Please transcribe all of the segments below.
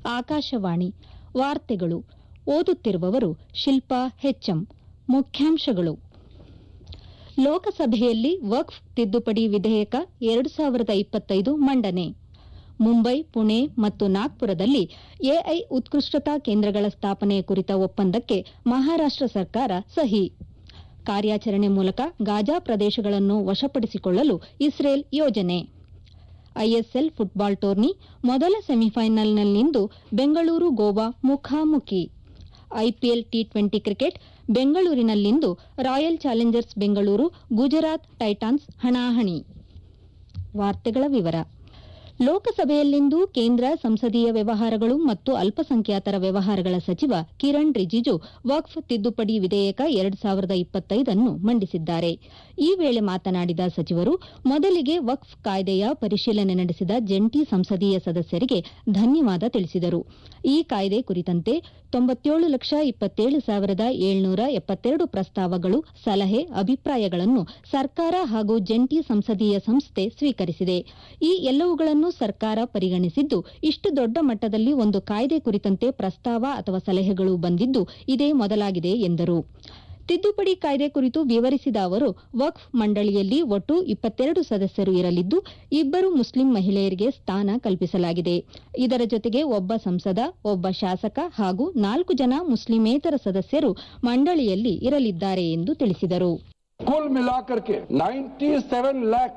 ಆಕಾಶವಾಣಿ ವಾರ್ತೆಗಳು ಓದುತ್ತಿರುವವರು ಶಿಲ್ಪಾ ಹೆಚ್ಎಂ ಮುಖ್ಯಾಂಶಗಳು ಲೋಕಸಭೆಯಲ್ಲಿ ವಕ್ಫ್ ತಿದ್ದುಪಡಿ ವಿಧೇಯಕ ಎರಡು ಸಾವಿರದ ಇಪ್ಪತ್ತೈದು ಮಂಡನೆ ಮುಂಬೈ ಪುಣೆ ಮತ್ತು ನಾಗ್ಪುರದಲ್ಲಿ ಎಐ ಉತ್ಕೃಷ್ಟತಾ ಕೇಂದ್ರಗಳ ಸ್ಥಾಪನೆ ಕುರಿತ ಒಪ್ಪಂದಕ್ಕೆ ಮಹಾರಾಷ್ಟ ಸರ್ಕಾರ ಸಹಿ ಕಾರ್ಯಾಚರಣೆ ಮೂಲಕ ಗಾಜಾ ಪ್ರದೇಶಗಳನ್ನು ವಶಪಡಿಸಿಕೊಳ್ಳಲು ಇಸ್ರೇಲ್ ಯೋಜನೆ ಐಎಸ್ಎಲ್ ಫುಟ್ಬಾಲ್ ಟೂರ್ನಿ ಮೊದಲ ಸೆಮಿಫೈನಲ್ನಲ್ಲಿಂದು ಬೆಂಗಳೂರು ಗೋವಾ ಮುಖಾಮುಖಿ ಐಪಿಎಲ್ ಟಿ ಟ್ವೆಂಟಿ ಕ್ರಿಕೆಟ್ ಬೆಂಗಳೂರಿನಲ್ಲಿಂದು Royal Challengers Bengaluru Gujarat Titans ಹಣಾಹಣಿ ವಾರ್ತೆಗಳ ವಿವರ ಲೋಕಸಭೆಯಲ್ಲಿಂದು ಕೇಂದ್ರ ಸಂಸದೀಯ ವ್ಯವಹಾರಗಳು ಮತ್ತು ಅಲ್ಪಸಂಖ್ಯಾತರ ವ್ಯವಹಾರಗಳ ಸಚಿವ ಕಿರಣ್ ರಿಜಿಜು ವಕ್ಫ್ ತಿದ್ದುಪಡಿ ವಿಧೇಯಕ ಎರಡು ಸಾವಿರದ ಇಪ್ಪತ್ತೈದನ್ನು ಮಂಡಿಸಿದ್ದಾರೆ ಈ ವೇಳೆ ಮಾತನಾಡಿದ ಸಚಿವರು ಮೊದಲಿಗೆ ವಕ್ಫ್ ಕಾಯ್ದೆಯ ಪರಿಶೀಲನೆ ನಡೆಸಿದ ಜಂಟಿ ಸಂಸದೀಯ ಸದಸ್ಯರಿಗೆ ಧನ್ಯವಾದ ತಿಳಿಸಿದರು ಈ ಕಾಯ್ದೆ ಕುರಿತಂತೆ ತೊಂಬತ್ತೇಳು ಲಕ್ಷ ಇಪ್ಪತ್ತೇಳು ಸಾವಿರದ ಏಳ್ನೂರ ಎಪ್ಪತ್ತೆರಡು ಪ್ರಸ್ತಾವಗಳು ಸಲಹೆ ಅಭಿಪ್ರಾಯಗಳನ್ನು ಸರ್ಕಾರ ಹಾಗೂ ಜಂಟಿ ಸಂಸದೀಯ ಸಂಸ್ಥೆ ಸ್ವೀಕರಿಸಿದೆ ಈ ಎಲ್ಲವುಗಳನ್ನು ಸರ್ಕಾರ ಪರಿಗಣಿಸಿದ್ದು ಇಷ್ಟು ದೊಡ್ಡ ಮಟ್ಟದಲ್ಲಿ ಒಂದು ಕಾಯ್ದೆ ಕುರಿತಂತೆ ಪ್ರಸ್ತಾವ ಅಥವಾ ಸಲಹೆಗಳು ಬಂದಿದ್ದು ಇದೇ ಮೊದಲಾಗಿದೆ ಎಂದರು ತಿದ್ದುಪಡಿ ಕಾಯ್ದೆ ಕುರಿತು ವಿವರಿಸಿದ ಅವರು ವಕ್ಫ್ ಮಂಡಳಿಯಲ್ಲಿ ಒಟ್ಟು ಇಪ್ಪತ್ತೆರಡು ಸದಸ್ಯರು ಇರಲಿದ್ದು ಇಬ್ಬರು ಮುಸ್ಲಿಂ ಮಹಿಳೆಯರಿಗೆ ಸ್ಥಾನ ಕಲ್ಪಿಸಲಾಗಿದೆ ಇದರ ಜೊತೆಗೆ ಒಬ್ಬ ಸಂಸದ ಒಬ್ಬ ಶಾಸಕ ಹಾಗೂ ನಾಲ್ಕು ಜನ ಮುಸ್ಲಿಮೇತರ ಸದಸ್ಯರು ಮಂಡಳಿಯಲ್ಲಿ ಇರಲಿದ್ದಾರೆ ಎಂದು ತಿಳಿಸಿದರು कुल मिलाकर के 97 लाख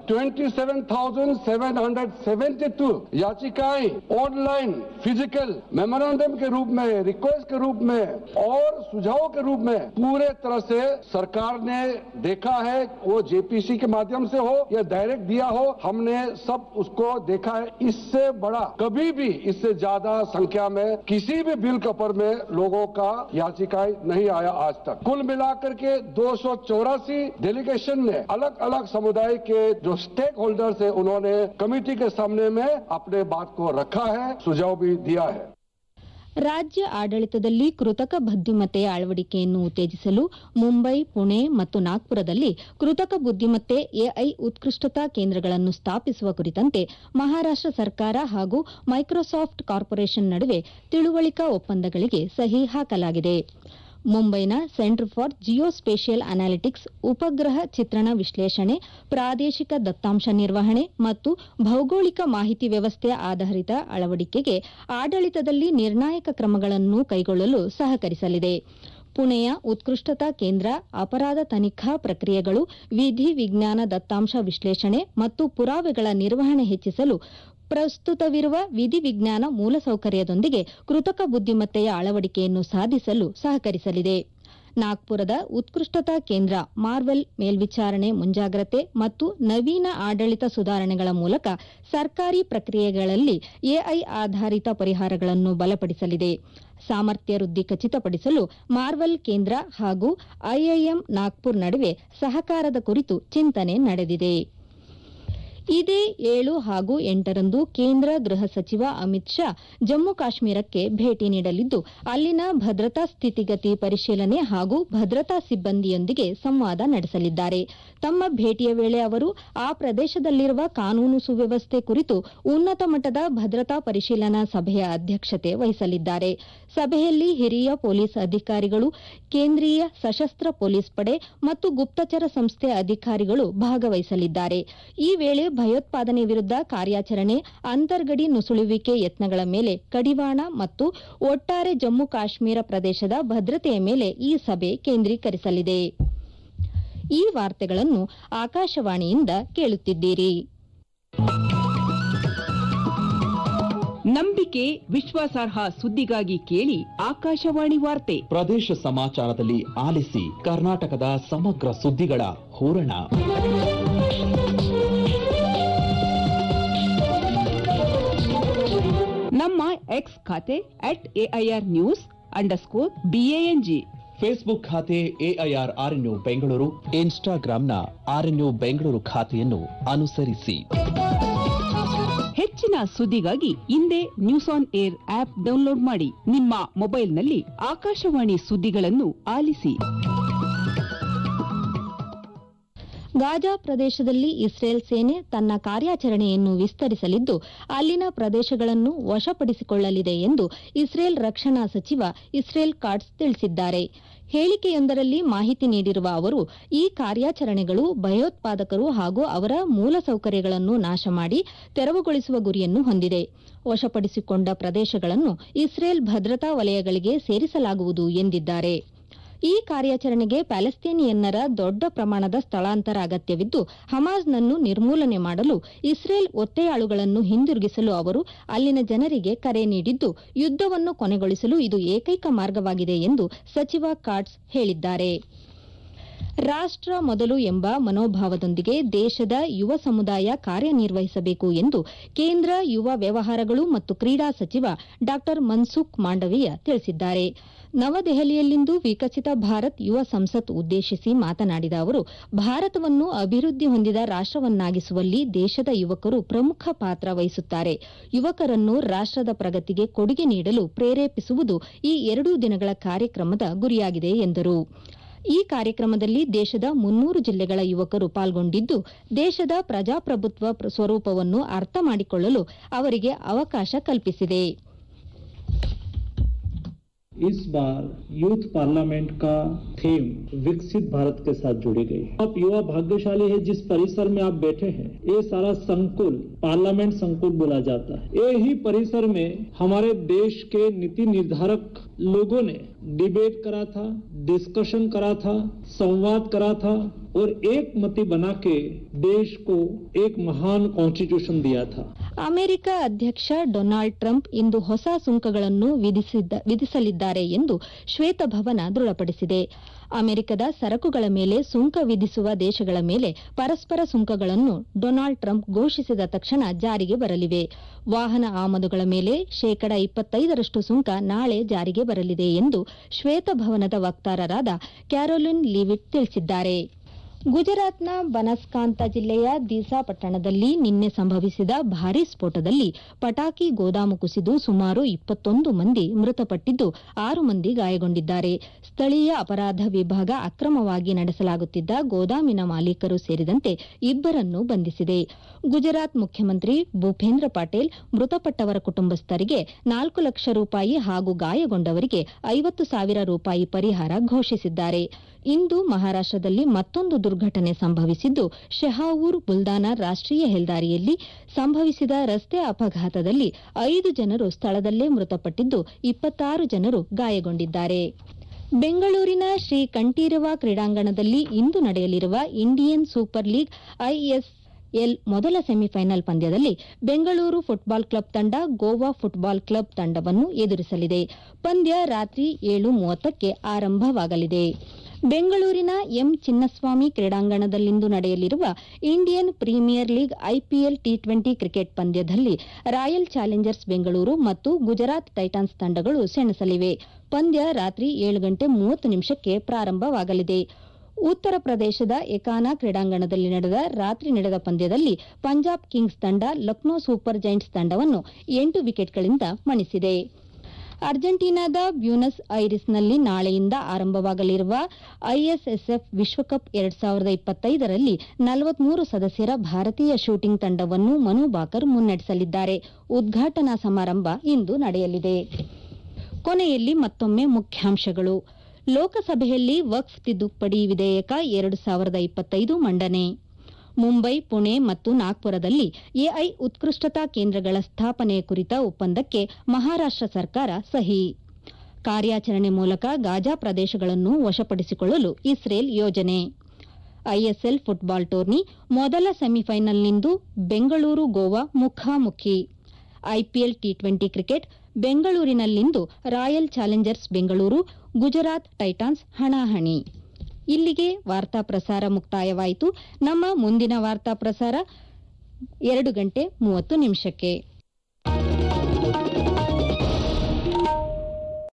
27,772 याचिकाएं ऑनलाइन फिजिकल मेमोरेंडम के रूप में रिक्वेस्ट के रूप में और सुझाव के रूप में पूरे तरह से सरकार ने देखा है वो जेपीसी के माध्यम से हो या डायरेक्ट दिया हो हमने सब उसको देखा है इससे बड़ा कभी भी इससे ज्यादा संख्या में किसी भी बिल के ऊपर में लोगों का याचिकाएं नहीं आया आज तक कुल मिलाकर के दो डेलीगेशन ने अलग अलग समुदाय के जो स्टेक होल्डर्स है उन्होंने कमेटी के सामने में अपने बात को रखा है सुझाव भी दिया है ರಾಜ್ಯ ಆಡಳಿತದಲ್ಲಿ ಕೃತಕ ಬುದ್ದಿಮತ್ತೆಯ ಅಳವಡಿಕೆಯನ್ನು ಉತ್ತೇಜಿಸಲು ಮುಂಬೈ ಪುಣೆ ಮತ್ತು ನಾಗ್ಪುರದಲ್ಲಿ ಕೃತಕ ಬುದ್ದಿಮತ್ತೆ ಎಐ ಉತ್ಕೃಷ್ಟತಾ ಕೇಂದ್ರಗಳನ್ನು ಸ್ಥಾಪಿಸುವ ಕುರಿತಂತೆ ಮಹಾರಾಷ್ಟ ಸರ್ಕಾರ ಹಾಗೂ ಮೈಕ್ರೋಸಾಫ್ಟ್ ಕಾರ್ಪೊರೇಷನ್ ನಡುವೆ ತಿಳುವಳಿಕಾ ಒಪ್ಪಂದಗಳಿಗೆ ಸಹಿ ಹಾಕಲಾಗಿದೆ ಮುಂಬೈನ ಸೆಂಟರ್ ಫಾರ್ ಜಿಯೋಸ್ಪೇಷಿಯಲ್ ಅನಾಲಿಟಿಕ್ಸ್ ಉಪಗ್ರಹ ಚಿತ್ರಣ ವಿಶ್ಲೇಷಣೆ ಪ್ರಾದೇಶಿಕ ದತ್ತಾಂಶ ನಿರ್ವಹಣೆ ಮತ್ತು ಭೌಗೋಳಿಕ ಮಾಹಿತಿ ವ್ಯವಸ್ಥೆ ಆಧಾರಿತ ಅಳವಡಿಕೆಗೆ ಆಡಳಿತದಲ್ಲಿ ನಿರ್ಣಾಯಕ ಕ್ರಮಗಳನ್ನು ಕೈಗೊಳ್ಳಲು ಸಹಕರಿಸಲಿದೆ ಪುಣೆಯ ಉತ್ಕೃಷ್ಟತಾ ಕೇಂದ್ರ ಅಪರಾಧ ತನಿಖಾ ಪ್ರಕ್ರಿಯೆಗಳು ವಿಧಿ ವಿಜ್ಞಾನ ದತ್ತಾಂಶ ವಿಶ್ಲೇಷಣೆ ಮತ್ತು ಪುರಾವೆಗಳ ನಿರ್ವಹಣೆ ಹೆಚ್ಚಿಸಲು ಪ್ರಸ್ತುತವಿರುವ ವಿಧಿವಿಜ್ಞಾನ ಮೂಲಸೌಕರ್ಯದೊಂದಿಗೆ ಕೃತಕ ಬುದ್ದಿಮತ್ತೆಯ ಅಳವಡಿಕೆಯನ್ನು ಸಾಧಿಸಲು ಸಹಕರಿಸಲಿದೆ ನಾಗ್ಪುರದ ಉತ್ಕೃಷ್ಟತಾ ಕೇಂದ್ರ ಮಾರ್ವೆಲ್ ಮೇಲ್ವಿಚಾರಣೆ ಮುಂಜಾಗ್ರತೆ ಮತ್ತು ನವೀನ ಆಡಳಿತ ಸುಧಾರಣೆಗಳ ಮೂಲಕ ಸರ್ಕಾರಿ ಪ್ರಕ್ರಿಯೆಗಳಲ್ಲಿ ಎಐ ಆಧಾರಿತ ಪರಿಹಾರಗಳನ್ನು ಬಲಪಡಿಸಲಿದೆ ಸಾಮರ್ಥ್ಯ ವೃದ್ಧಿ ಖಚಿತಪಡಿಸಲು ಮಾರ್ವೆಲ್ ಕೇಂದ್ರ ಹಾಗೂ ಐಐಎಂ ನಾಗ್ಪುರ್ ನಡುವೆ ಸಹಕಾರದ ಕುರಿತು ಚಿಂತನೆ ನಡೆದಿದೆ ಇದೇ ಏಳು ಹಾಗೂ ಎಂಟರಂದು ಕೇಂದ್ರ ಗೃಹ ಸಚಿವ ಅಮಿತ್ ಶಾ ಜಮ್ಮು ಕಾಶ್ಮೀರಕ್ಕೆ ಭೇಟಿ ನೀಡಲಿದ್ದು ಅಲ್ಲಿನ ಭದ್ರತಾ ಸ್ಥಿತಿಗತಿ ಪರಿಶೀಲನೆ ಹಾಗೂ ಭದ್ರತಾ ಸಿಬ್ಬಂದಿಯೊಂದಿಗೆ ಸಂವಾದ ನಡೆಸಲಿದ್ದಾರೆ ತಮ್ಮ ಭೇಟಿಯ ವೇಳೆ ಅವರು ಆ ಪ್ರದೇಶದಲ್ಲಿರುವ ಕಾನೂನು ಸುವ್ಯವಸ್ಥೆ ಕುರಿತು ಉನ್ನತ ಮಟ್ಟದ ಭದ್ರತಾ ಪರಿಶೀಲನಾ ಸಭೆಯ ಅಧ್ಯಕ್ಷತೆ ವಹಿಸಲಿದ್ದಾರೆ ಸಭೆಯಲ್ಲಿ ಹಿರಿಯ ಪೊಲೀಸ್ ಅಧಿಕಾರಿಗಳು ಕೇಂದ್ರೀಯ ಸಶಸ್ತ್ರ ಪೊಲೀಸ್ ಪಡೆ ಮತ್ತು ಗುಪ್ತಚರ ಸಂಸ್ಥೆ ಅಧಿಕಾರಿಗಳು ಭಾಗವಹಿಸಲಿದ್ದಾರೆ ಈ ವೇಳೆ ಭಯೋತ್ಪಾದನೆ ವಿರುದ್ಧ ಕಾರ್ಯಾಚರಣೆ ಅಂತರ್ಗಡಿ ನುಸುಳುವಿಕೆ ಯತ್ನಗಳ ಮೇಲೆ ಕಡಿವಾಣ ಮತ್ತು ಒಟ್ಟಾರೆ ಜಮ್ಮು ಕಾಶ್ಮೀರ ಪ್ರದೇಶದ ಭದ್ರತೆಯ ಮೇಲೆ ಈ ಸಭೆ ಕೇಂದ್ರೀಕರಿಸಲಿದೆ ಈ ವಾರ್ತೆಗಳನ್ನು ಆಕಾಶವಾಣಿಯಿಂದ ಕೇಳುತ್ತಿದ್ದೀರಿ ನಂಬಿಕೆ ವಿಶ್ವಾಸಾರ್ಹ ಸುದ್ದಿಗಾಗಿ ಕೇಳಿ ಆಕಾಶವಾಣಿ ವಾರ್ತೆ ಪ್ರದೇಶ ಸಮಾಚಾರದಲ್ಲಿ ಆಲಿಸಿ ಕರ್ನಾಟಕದ ಸಮಗ್ರ ಸುದ್ದಿಗಳ ಹೂರಣ ನಮ್ಮ ಎಕ್ಸ್ ಖಾತೆ at AIR news underscore BANG Facebook ಖಾತೆ ಎಐಆರ್ ಆರ್ಎನ್ಯು ಬೆಂಗಳೂರು ಇನ್ಸ್ಟಾಗ್ರಾಂನ ಆರ್ಎನ್ಯು ಬೆಂಗಳೂರು ಖಾತೆಯನ್ನು ಅನುಸರಿಸಿ ಹೆಚ್ಚಿನ ಸುದ್ದಿಗಾಗಿ ಹಿಂದೆ news on air app download ಮಾಡಿ ನಿಮ್ಮ ಮೊಬೈಲ್ನಲ್ಲಿ ಆಕಾಶವಾಣಿ ಸುದ್ದಿಗಳನ್ನು ಆಲಿಸಿ ಗಾಜಾ ಪ್ರದೇಶದಲ್ಲಿ ಇಸ್ರೇಲ್ ಸೇನೆ ತನ್ನ ಕಾರ್ಯಾಚರಣೆಯನ್ನು ವಿಸ್ತರಿಸಲಿದ್ದು ಅಲ್ಲಿನ ಪ್ರದೇಶಗಳನ್ನು ವಶಪಡಿಸಿಕೊಳ್ಳಲಿದೆ ಎಂದು ಇಸ್ರೇಲ್ ರಕ್ಷಣಾ ಸಚಿವ ಇಸ್ರೇಲ್ ಕಾಟ್ಸ್ ತಿಳಿಸಿದ್ದಾರೆ ಹೇಳಿಕೆಯೊಂದರಲ್ಲಿ ಮಾಹಿತಿ ನೀಡಿರುವ ಅವರು ಈ ಕಾರ್ಯಾಚರಣೆಗಳು ಭಯೋತ್ಪಾದಕರು ಹಾಗೂ ಅವರ ಮೂಲಸೌಕರ್ಯಗಳನ್ನು ನಾಶ ಮಾಡಿ ತೆರವುಗೊಳಿಸುವ ಗುರಿಯನ್ನು ಹೊಂದಿದೆ ವಶಪಡಿಸಿಕೊಂಡ ಪ್ರದೇಶಗಳನ್ನು ಇಸ್ರೇಲ್ ಭದ್ರತಾ ವಲಯಗಳಿಗೆ ಸೇರಿಸಲಾಗುವುದು ಎಂದಿದ್ದಾರೆ ಈ ಕಾರ್ಯಾಚರಣೆಗೆ ಪ್ಯಾಲೆಸ್ತೇನಿಯನ್ನರ ದೊಡ್ಡ ಪ್ರಮಾಣದ ಸ್ಥಳಾಂತರ ಅಗತ್ಯವಿದ್ದು ಹಮಾಜ್ನನ್ನು ನಿರ್ಮೂಲನೆ ಮಾಡಲು ಇಸ್ರೇಲ್ ಒತ್ತೆಯಾಳುಗಳನ್ನು ಹಿಂದಿರುಗಿಸಲು ಅವರು ಅಲ್ಲಿನ ಜನರಿಗೆ ಕರೆ ನೀಡಿದ್ದು ಯುದ್ದವನ್ನು ಕೊನೆಗೊಳಿಸಲು ಇದು ಏಕೈಕ ಮಾರ್ಗವಾಗಿದೆ ಎಂದು ಸಚಿವ ಕಾಟ್ಸ್ ಹೇಳಿದ್ದಾರೆ ರಾಷ್ಟ್ರ ಮೊದಲು ಎಂಬ ಮನೋಭಾವದೊಂದಿಗೆ ದೇಶದ ಯುವ ಸಮುದಾಯ ಕಾರ್ಯನಿರ್ವಹಿಸಬೇಕು ಎಂದು ಕೇಂದ್ರ ಯುವ ವ್ಯವಹಾರಗಳು ಮತ್ತು ಕ್ರೀಡಾ ಸಚಿವ ಡಾ ಮನ್ಸುಖ್ ಮಾಂಡವೀಯ ತಿಳಿಸಿದ್ದಾರೆ ನವದೆಹಲಿಯಲ್ಲಿಂದು ವಿಕಸಿತ ಭಾರತ್ ಯುವ ಸಂಸತ್ ಉದ್ದೇಶಿಸಿ ಮಾತನಾಡಿದ ಅವರು ಭಾರತವನ್ನು ಅಭಿವೃದ್ಧಿ ಹೊಂದಿದ ರಾಷ್ಟವನ್ನಾಗಿಸುವಲ್ಲಿ ದೇಶದ ಯುವಕರು ಪ್ರಮುಖ ಪಾತ್ರ ವಹಿಸುತ್ತಾರೆ ಯುವಕರನ್ನು ರಾಷ್ಟದ ಪ್ರಗತಿಗೆ ಕೊಡುಗೆ ನೀಡಲು ಪ್ರೇರೇಪಿಸುವುದು ಈ ಎರಡೂ ದಿನಗಳ ಕಾರ್ಯಕ್ರಮದ ಗುರಿಯಾಗಿದೆ ಎಂದರು ಈ ಕಾರ್ಯಕ್ರಮದಲ್ಲಿ ದೇಶದ ಮುನ್ನೂರು ಜಿಲ್ಲೆಗಳ ಯುವಕರು ಪಾಲ್ಗೊಂಡಿದ್ದು ದೇಶದ ಪ್ರಜಾಪ್ರಭುತ್ವ ಸ್ವರೂಪವನ್ನು ಅರ್ಥ ಮಾಡಿಕೊಳ್ಳಲು ಅವರಿಗೆ ಅವಕಾಶ ಕಲ್ಪಿಸಿದೆ इस बार यूथ पार्लियामेंट का थीम विकसित भारत के साथ जुड़ी गई आप युवा भाग्यशाली है जिस परिसर में आप बैठे हैं ये सारा संकुल पार्लियामेंट संकुल बोला जाता है ये ही परिसर में हमारे देश के नीति निर्धारक लोगों ने डिबेट करा था डिस्कशन करा था संवाद करा था और एक मति बना के देश को एक महान कॉन्स्टिट्यूशन दिया था ಅಮೆರಿಕ ಅಧ್ಯಕ್ಷ ಡೊನಾಲ್ಡ್ ಟ್ರಂಪ್ ಇಂದು ಹೊಸ ಸುಂಕಗಳನ್ನು ವಿಧಿಸಲಿದ್ದಾರೆ ಎಂದು ಶ್ವೇತಭವನ ದೃಢಪಡಿಸಿದೆ ಅಮೆರಿಕದ ಸರಕುಗಳ ಮೇಲೆ ಸುಂಕ ವಿಧಿಸುವ ದೇಶಗಳ ಮೇಲೆ ಪರಸ್ಪರ ಸುಂಕಗಳನ್ನು ಡೊನಾಲ್ಡ್ ಟ್ರಂಪ್ ಘೋಷಿಸಿದ ತಕ್ಷಣ ಜಾರಿಗೆ ಬರಲಿವೆ ವಾಹನ ಆಮದುಗಳ ಮೇಲೆ ಶೇಕಡ ಇಪ್ಪತ್ತೈದರಷ್ಟು ಸುಂಕ ನಾಳೆ ಜಾರಿಗೆ ಬರಲಿದೆ ಎಂದು ಶ್ವೇತಭವನದ ವಕ್ತಾರರಾದ ಕ್ಯಾರೋಲಿನ್ ಲೀವಿಟ್ ತಿಳಿಸಿದ್ದಾರೆ ಗುಜರಾತ್ನ ಬನಸ್ಕಾಂತ ಜಿಲ್ಲೆಯ ದೀಸಾ ಪಟ್ಟಣದಲ್ಲಿ ನಿನ್ನೆ ಸಂಭವಿಸಿದ ಭಾರೀ ಸ್ಫೋಟದಲ್ಲಿ ಪಟಾಕಿ ಗೋದಾಮು ಕುಸಿದು ಸುಮಾರು ಇಪ್ಪತ್ತೊಂದು ಮಂದಿ ಮೃತಪಟ್ಟಿದ್ದು ಆರು ಮಂದಿ ಗಾಯಗೊಂಡಿದ್ದಾರೆ ಸ್ಥಳೀಯ ಅಪರಾಧ ವಿಭಾಗ ಅಕ್ರಮವಾಗಿ ನಡೆಸಲಾಗುತ್ತಿದ್ದ ಗೋದಾಮಿನ ಮಾಲೀಕರು ಸೇರಿದಂತೆ ಇಬ್ಬರನ್ನು ಬಂಧಿಸಿದೆ ಗುಜರಾತ್ ಮುಖ್ಯಮಂತ್ರಿ ಭೂಪೇಂದ್ರ ಪಟೇಲ್ ಮೃತಪಟ್ಟವರ ಕುಟುಂಬಸ್ಥರಿಗೆ ನಾಲ್ಕು ಲಕ್ಷ ರೂಪಾಯಿ ಹಾಗೂ ಗಾಯಗೊಂಡವರಿಗೆ ಐವತ್ತು ಸಾವಿರ ರೂಪಾಯಿ ಪರಿಹಾರ ಘೋಷಿಸಿದ್ದಾರೆ ಇಂದು ಮಹಾರಾಷ್ಟದಲ್ಲಿ ಮತ್ತೊಂದು ದುರ್ಘಟನೆ ಸಂಭವಿಸಿದ್ದು ಶೆಹಾವೂರ್ ಬುಲ್ದಾನ ರಾಷ್ಟೀಯ ಹೆದ್ದಾರಿಯಲ್ಲಿ ಸಂಭವಿಸಿದ ರಸ್ತೆ ಅಪಘಾತದಲ್ಲಿ ಐದು ಜನರು ಸ್ಥಳದಲ್ಲೇ ಮೃತಪಟ್ಟಿದ್ದು ಇಪ್ಪತ್ತಾರು ಜನರು ಗಾಯಗೊಂಡಿದ್ದಾರೆ ಬೆಂಗಳೂರಿನ ಶ್ರೀ ಕಂಠೀರವ ಕ್ರೀಡಾಂಗಣದಲ್ಲಿ ಇಂದು ನಡೆಯಲಿರುವ Indian Super League ISL ಮೊದಲ ಸೆಮಿಫೈನಲ್ ಪಂದ್ಯದಲ್ಲಿ ಬೆಂಗಳೂರು ಫುಟ್ಬಾಲ್ ಕ್ಲಬ್ ತಂಡ ಗೋವಾ ಫುಟ್ಬಾಲ್ ಕ್ಲಬ್ ತಂಡವನ್ನು ಎದುರಿಸಲಿದೆ ಪಂದ್ಯ ರಾತ್ರಿ ಏಳು ಮೂವತ್ತಕ್ಕೆ ಆರಂಭವಾಗಲಿದೆ ಬೆಂಗಳೂರಿನ ಎಂ ಚಿನ್ನಸ್ವಾಮಿ ಕ್ರೀಡಾಂಗಣದಲ್ಲಿಂದು ನಡೆಯಲಿರುವ Indian Premier League IPL T twenty cricket ಪಂದ್ಯದಲ್ಲಿ ರಾಯಲ್ ಚಾಲೆಂಜರ್ಸ್ ಬೆಂಗಳೂರು ಮತ್ತು ಗುಜರಾತ್ ಟೈಟಾನ್ಸ್ ತಂಡಗಳು ಸೆಣಸಲಿವೆ ಪಂದ್ಯ ರಾತ್ರಿ ಏಳು ಗಂಟೆ ಮೂವತ್ತು ನಿಮಿಷಕ್ಕೆ ಪ್ರಾರಂಭವಾಗಲಿದೆ ಉತ್ತರ ಪ್ರದೇಶದ ಎಕಾನಾ ಕ್ರೀಡಾಂಗಣದಲ್ಲಿ ನಡೆದ ರಾತ್ರಿ ನಡೆದ ಪಂದ್ಯದಲ್ಲಿ ಪಂಜಾಬ್ ಕಿಂಗ್ಸ್ ತಂಡ ಲಕ್ನೋ ಸೂಪರ್ ಜೈಂಟ್ಸ್ ತಂಡವನ್ನು ಎಂಟು ವಿಕೆಟ್ಗಳಿಂದ ಮಣಿಸಿದೆ ಅರ್ಜೆಂಟೀನಾದ ಬ್ಯೂನಸ್ ಐರಿಸ್ನಲ್ಲಿ ನಾಳೆಯಿಂದ ಆರಂಭವಾಗಲಿರುವ ಐಎಸ್ಎಸ್ಎಫ್ ವಿಶ್ವಕಪ್ ಎರಡ್ ಸಾವಿರದ ಇಪ್ಪತ್ತೈದರಲ್ಲಿ ನಲವತ್ಮೂರು ಸದಸ್ಯರ ಭಾರತೀಯ ಶೂಟಿಂಗ್ ತಂಡವನ್ನು ಮನು ಬಾಕರ್ ಮುನ್ನಡೆಸಲಿದ್ದಾರೆ ಉದ್ಘಾಟನಾ ಸಮಾರಂಭ ಇಂದು ನಡೆಯಲಿದೆ ಕೊನೆಯಲ್ಲಿ ಮತ್ತೊಮ್ಮೆ ಮುಖ್ಯಾಂಶಗಳು ಲೋಕಸಭೆಯಲ್ಲಿ ವಕ್ಫ್ ತಿದ್ದುಪಡಿ ವಿಧೇಯಕ ಎರಡು ಸಾವಿರದ ಇಪ್ಪತ್ತೈದು ಮಂಡನೆ ಮುಂಬೈ ಪುಣೆ ಮತ್ತು ನಾಗ್ಪುರದಲ್ಲಿ ಎಐ ಉತ್ಕೃಷ್ಟತಾ ಕೇಂದ್ರಗಳ ಸ್ಥಾಪನೆ ಕುರಿತ ಒಪ್ಪಂದಕ್ಕೆ ಮಹಾರಾಷ್ಟ ಸರ್ಕಾರ ಸಹಿ ಕಾರ್ಯಾಚರಣೆ ಮೂಲಕ ಗಾಜಾ ಪ್ರದೇಶಗಳನ್ನು ವಶಪಡಿಸಿಕೊಳ್ಳಲು ಇಸ್ರೇಲ್ ಯೋಜನೆ ಐಎಸ್ಎಲ್ ಫುಟ್ಬಾಲ್ ಟೂರ್ನಿ ಮೊದಲ ಸೆಮಿಫೈನಲ್ನಿಂದು ಬೆಂಗಳೂರು ಗೋವಾ ಮುಖಾಮುಖಿ ಐಪಿಎಲ್ ಟಿ ಟ್ವೆಂಟಿ ಕ್ರಿಕೆಟ್ ಬೆಂಗಳೂರಿನಲ್ಲಿಂದು Royal Challengers Bengaluru Gujarat Titans ಹಣಾಹಣಿ ಇಲ್ಲಿಗೆ ವಾರ್ತಾ ಪ್ರಸಾರ ಮುಕ್ತಾಯವಾಯಿತು ನಮ್ಮ ಮುಂದಿನ ವಾರ್ತಾ ಪ್ರಸಾರ ಎರಡು ಗಂಟೆ ಮೂವತ್ತು ನಿಮಿಷಕ್ಕೆ